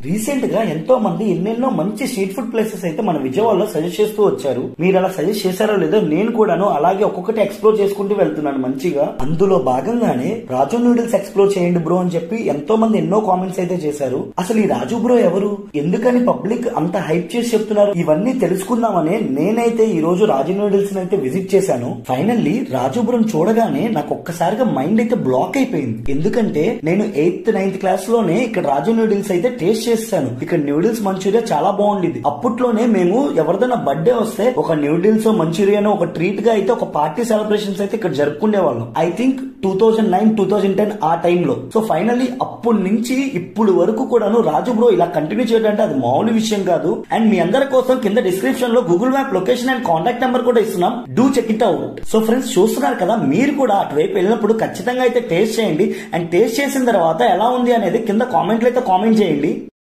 recent గా ఎంతో మంది ఎన్నెన్నో మంచి స్ట్రీట్ ఫుడ్ ప్లేసెస్ అయితే మన విజయవాడలో సజెస్ట్ చేస్తూ వచ్చారు మీరు అలా సజెస్ట్ చేశారో లేదో నేను కూడాను అలాగే ఒక్కొక్కటి ఎక్స్ప్లోర్ చేసుకుంటూ వెళ్తున్నాను మంచిగా అందులో భాగంగానే రాజు నూడిల్స్ ఎక్స్ప్లోర్ చేయండి బ్రో అని చెప్పి ఎంతో మంది ఎన్నో కామెంట్స్ అయితే చేశారు అసలు ఈ రాజు బ్రో ఎవరు ఎందుకని పబ్లిక్ అంత హైప్ చేసి చెప్తున్నారు ఇవన్నీ తెలుసుకుందామనే నేనైతే ఈ రోజు రాజు నూడిల్స్ అయితే విజిట్ చేశాను ఫైనల్లీ రాజు బ్రోని చూడగానే నాకు ఒక్కసారిగా మైండ్ అయితే బ్లాక్ అయిపోయింది ఎందుకంటే నేను ఎయిత్ నైన్త్ క్లాస్ లోనే ఇక్కడ రాజు నూడిల్స్ అయితే టేస్ట్ చేస్తాను ఇక్కడ నూడిల్స్ మంచూరియా చాలా బాగుండేది అప్పట్లోనే మేము ఎవరిదైనా బర్త్డే వస్తే ఒక నూడిల్స్ మంచూరియన్ ఒక ట్రీట్ గా అయితే ఒక పార్టీ సెలబ్రేషన్స్ అయితే ఇక్కడ జరుపుకునే వాళ్ళం I think two thousand nine two thousand ten ఆ టైంలో సో ఫైనల్లీ అప్పటి నుంచి ఇప్పుడు వరకు కూడాను రాజు బ్రో ఇలా కంటిన్యూ చేయడం అంటే అది మామూలు విషయం కాదు అండ్ మీ అందరి కోసం కింద డిస్క్రిప్షన్ లో Google map location and contact number కూడా ఇస్తున్నాం do check it out so friends చూస్తున్నారు కదా మీరు కూడా అటువైపు వెళ్ళినప్పుడు ఖచ్చితంగా అయితే టేస్ట్ చేయండి అండ్ టేస్ట్ చేసిన తర్వాత ఎలా ఉంది అనేది కింద కామెంట్లు అయితే కామెంట్ చేయండి